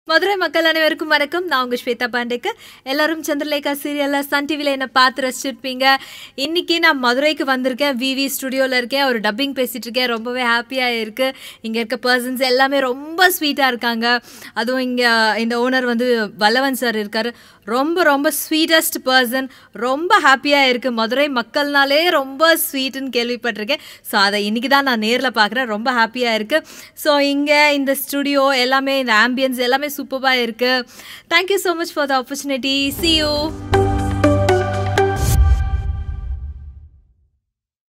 மதுரை மக்கள் அனைவருக்கும் வணக்கம் நான் உங்கள் ஸ்வேதா பாண்டேக்கு எல்லாரும் சந்திரலேகா சீரியலில் சன் டிவியில் என்னை பார்த்து ரசிச்சிருப்பீங்க இன்னைக்கு நான் மதுரைக்கு வந்திருக்கேன் விவி ஸ்டுடியோவில் இருக்கேன் ஒரு டப்பிங் பேசிகிட்டு இருக்கேன் ரொம்பவே ஹாப்பியாக இருக்குது இங்கே இருக்க பர்சன்ஸ் எல்லாமே ரொம்ப ஸ்வீட்டாக இருக்காங்க அதுவும் இங்கே இந்த ஓனர் வந்து வல்லவன் சார் இருக்கார் ரொம்ப ரொம்ப ஸ்வீட்டஸ்ட் பர்சன் ரொம்ப ஹாப்பியாக இருக்குது மதுரை மக்கள்னாலே ரொம்ப ஸ்வீட்டுன்னு கேள்விப்பட்டிருக்கேன் ஸோ அதை இன்றைக்கி தான் நான் நேரில் பார்க்குறேன் ரொம்ப ஹாப்பியாக இருக்குது ஸோ இங்கே இந்த ஸ்டுடியோ எல்லாமே இந்த ஆம்பியன்ஸ் எல்லாமே சூப்பராக இருக்குது thank you so much for the opportunity see you